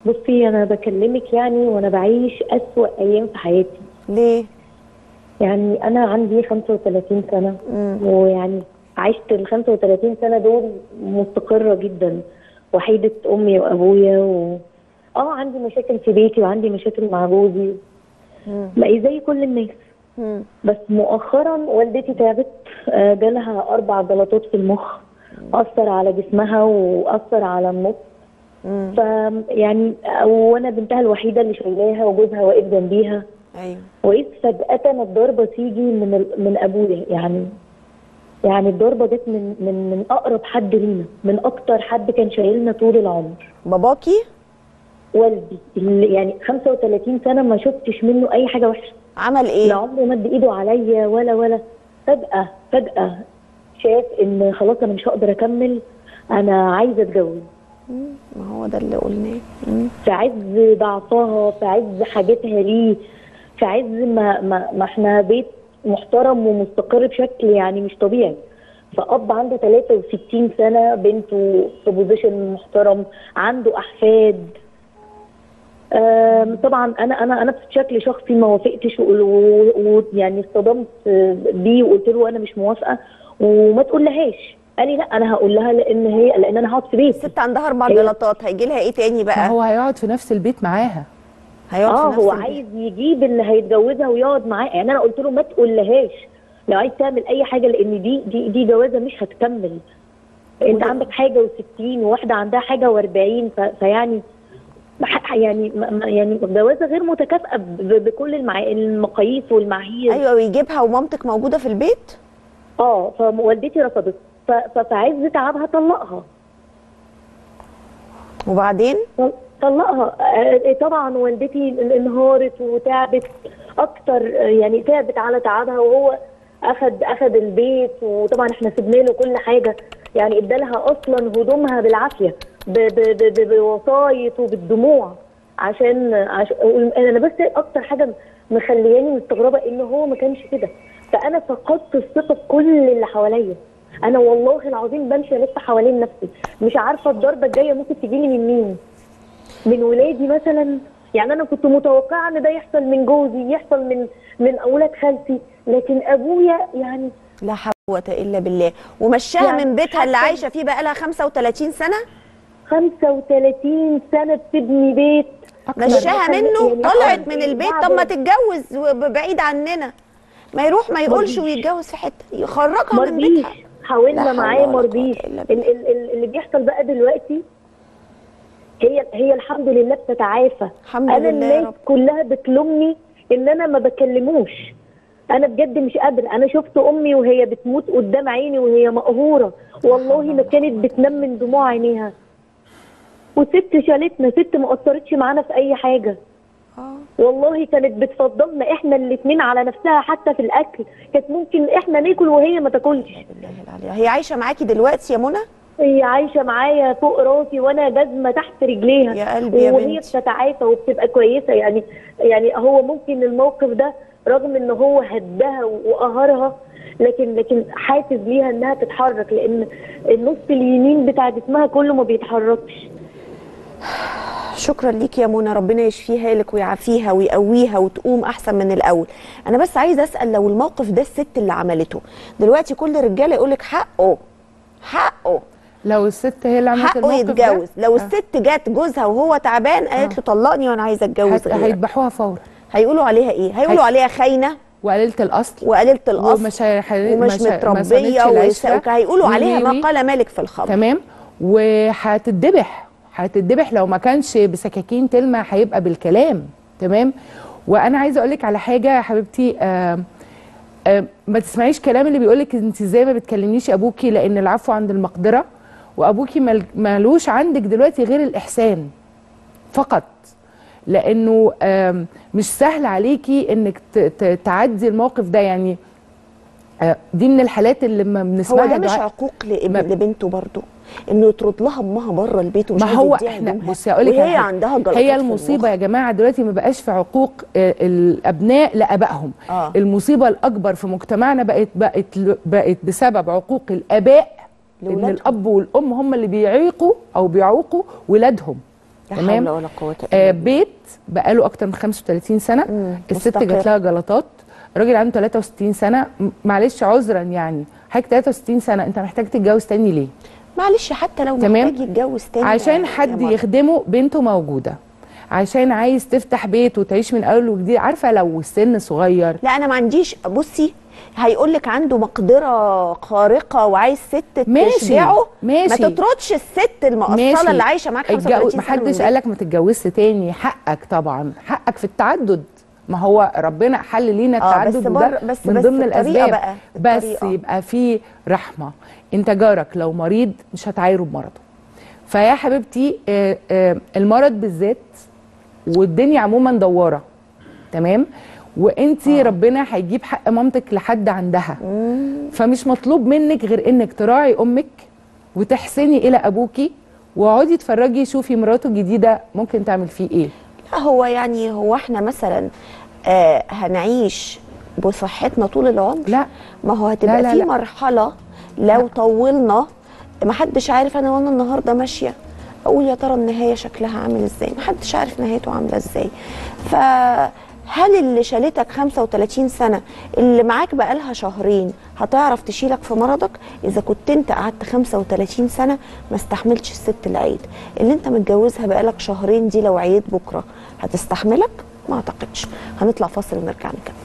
بصي انا بكلمك يعني وانا بعيش اسوأ ايام في حياتي ليه يعني انا عندي 35 سنه ويعني عشت ال 35 سنه دول مستقره جدا وحيده امي وابويا و... اه عندي مشاكل في بيتي وعندي مشاكل مع جوزي ما زي كل الناس مم. بس مؤخرا والدتي تعبت آه، جالها اربع جلطات في المخ اثر على جسمها واثر على النص مم. ف يعني وانا بنتها الوحيده اللي شايلاها وجوزها واقف جنبيها ايوه وإذ فجأة الضربة تيجي من ال... من أبويا يعني يعني الضربة جت من من من أقرب حد لينا من أكتر حد كان شايلنا طول العمر باباكي والدي اللي يعني 35 سنة ما شفتش منه أي حاجة وحشة عمل لا ايه عمره مد إيده عليا ولا ولا فجأة فجأة شاف إن خلاص أنا مش هقدر أكمل أنا عايزة أتجوز مم. ما هو ده اللي قلناه مم. في عز ضعفها في عز حاجتها ليه في عز ما, ما, ما احنا بيت محترم ومستقر بشكل يعني مش طبيعي فأب عنده 63 سنة بنته في بوزيشن محترم عنده أحفاد آم، طبعا انا انا انا بشكل شخصي ما وافقتش ويعني اصطدمت بيه وقلت له انا مش موافقه وما تقولهاش قال لي لا انا هقول لها لان هي لان انا هقعد في بيتي الست عندها اربع هي- جلطات هيجي لها ايه تاني ما بقى هو هيقعد في نفس البيت معاها هيقعد اه في نفس هو البيت. عايز يجيب اللي هيتجوزها ويقعد معاه يعني انا قلت له ما تقولهاش لو عايز تعمل اي حاجه لان دي دي دي جوازه مش هتكمل انت وده- عندك حاجه و60 وواحده عندها حاجه و40 فيعني ح- يعني ما- ما- يعني جوازه غير متكافئه ب- بكل المع... المقاييس والمعايير ايوه ويجيبها ومامتك موجوده في البيت اه فوالدتي رفضت ف- ففي عز تعبها طلقها وبعدين طلقها آه، طبعا والدتي انهارت وتعبت اكتر آه، يعني تعبت على تعبها وهو اخد اخد البيت وطبعا احنا سيبنا له كل حاجه يعني ادالها اصلا هدومها بالعافيه ب- ب- ب- ب- بوسايط وبالدموع عشان عشان انا بس اكتر حاجه مخلياني مستغربه ان هو ما كانش كده فانا فقدت الثقه في كل اللي حواليا انا والله العظيم بمشي الف حوالين نفسي مش عارفه الضربه الجايه ممكن تجيلي من مين من ولادي مثلا يعني انا كنت متوقعه ان ده يحصل من جوزي يحصل من من اولاد خالتي لكن ابويا يعني لا حول ولا قوه الا بالله ومشاها يعني من بيتها اللي حتى- عايشه فيه بقى لها 35 سنه 35 سنه بتبني بيت مشاها يعني منه يعني طلعت من بعد- البيت طب ما تتجوز وب- بعيد عننا ما يروح ما يقولش مرضيش. ويتجوز في حته يخرجها من مرضيش بيتها لا حاولنا حول معاه ولا قوة مرضيش إلا ال- بالله. ال- ال- اللي بيحصل بقى دلوقتي هي هي الحمد لله بتتعافى الحمد انا لله يا الناس رب. كلها بتلومني ان انا ما بكلموش انا بجد مش قادره انا شفت امي وهي بتموت قدام عيني وهي مقهوره والله ما كانت بتنام من دموع عينيها وست شالتنا ست ما قصرتش معانا في اي حاجه اه والله كانت بتفضلنا احنا الاثنين على نفسها حتى في الاكل كانت ممكن احنا ناكل وهي ما تاكلش بالله العلي هي عايشه معاكي دلوقتي يا منى هي عايشه معايا فوق راسي وانا جزمه تحت رجليها يا قلبي يا وهي بنتي. بتتعافى وبتبقى كويسه يعني يعني هو ممكن الموقف ده رغم ان هو هدها وقهرها لكن لكن حافز ليها انها تتحرك لان النص اليمين بتاع جسمها كله ما بيتحركش شكرا ليك يا منى ربنا يشفيها لك ويعافيها ويقويها وتقوم احسن من الاول انا بس عايزه اسال لو الموقف ده الست اللي عملته دلوقتي كل الرجاله يقول لك حقه حقه لو الست هي اللي عملت حقه الموقف ده يتجوز لو الست جت جوزها وهو تعبان قالت له طلقني وانا عايزه اتجوز هت- غيرك هيذبحوها فورا هيقولوا عليها ايه هيقولوا هي- عليها خاينه وقليله الاصل وقليله الاصل ومش هي- هي- ومش مش- ما متربيه صانتش العشرة. وس- هيقولوا عليها وي- وي. ما قال مالك في الخمر تمام وهتتذبح هتتذبح لو ما كانش بسكاكين تلمع هيبقى بالكلام تمام وانا عايزه اقول لك على حاجه يا حبيبتي آه آه ما تسمعيش كلام اللي بيقول لك انت ازاي ما بتكلمنيش ابوكي لان العفو عند المقدره وابوكي مل- مالوش عندك دلوقتي غير الاحسان فقط لانه آم، مش سهل عليكي انك ت- ت- تعدي الموقف ده يعني آه، دي من الحالات اللي ما هو بنسمعها ده مش دعاء- عقوق لابن ما- لبنته برضه انه يطرد لها امها بره البيت ومش ما عايز هو يديها احنا هدومها. بصي هقول لك وهي عندها جلطات هي في المصيبه يا المخ. جماعه دلوقتي ما بقاش في عقوق آه، الابناء لابائهم آه. المصيبه الاكبر في مجتمعنا بقت بقت بقت بسبب عقوق الاباء ان لولادهم. الاب والام هم اللي بيعيقوا او بيعوقوا ولادهم لا تمام حول ولا قوه الا آه بالله بيت بقاله اكتر من 35 سنه مم، الست مستقر. جات لها جلطات الراجل عنده 63 سنه م- معلش عذرا يعني حضرتك 63 سنه انت محتاج تتجوز تاني ليه معلش حتى لو تمام. محتاج يتجوز تاني عشان يا- حد يا مرة. يخدمه بنته موجوده عشان عايز تفتح بيت وتعيش من اول وجديد عارفه لو السن صغير لا انا ما عنديش بصي هيقول لك عنده مقدره خارقه وعايز ست ماشي، تشجعه ماشي. ما تطردش الست المقصله اللي عايشه معاك 35 سنه محدش من قال لك ما تتجوزش تاني حقك طبعا حقك في التعدد ما هو ربنا حل لينا آه، التعدد بس وده بر- بس- من بس ضمن الطريقة الاسباب بقى، بس الطريقة. يبقى في رحمه انت جارك لو مريض مش هتعايره بمرضه فيا حبيبتي آه، آه، المرض بالذات والدنيا عموما دواره تمام وانتي ربنا هيجيب حق مامتك لحد عندها فمش مطلوب منك غير انك تراعي امك وتحسني الى ابوكي واقعدي اتفرجي شوفي مراته الجديده ممكن تعمل فيه ايه لا هو يعني هو احنا مثلا آه هنعيش بصحتنا طول العمر لا ما هو هتبقى لا، لا، في لا. مرحله لو طولنا ما حدش عارف انا وانا النهارده ماشيه اقول يا ترى النهايه شكلها عامل ازاي ما حدش عارف نهايته عامله ازاي فهل اللي شالتك 35 سنه اللي معاك بقالها شهرين هتعرف تشيلك في مرضك اذا كنت انت قعدت 35 سنه ما استحملتش الست العيد اللي انت متجوزها بقالك شهرين دي لو عييت بكره هتستحملك ما اعتقدش هنطلع فاصل ونرجع نكمل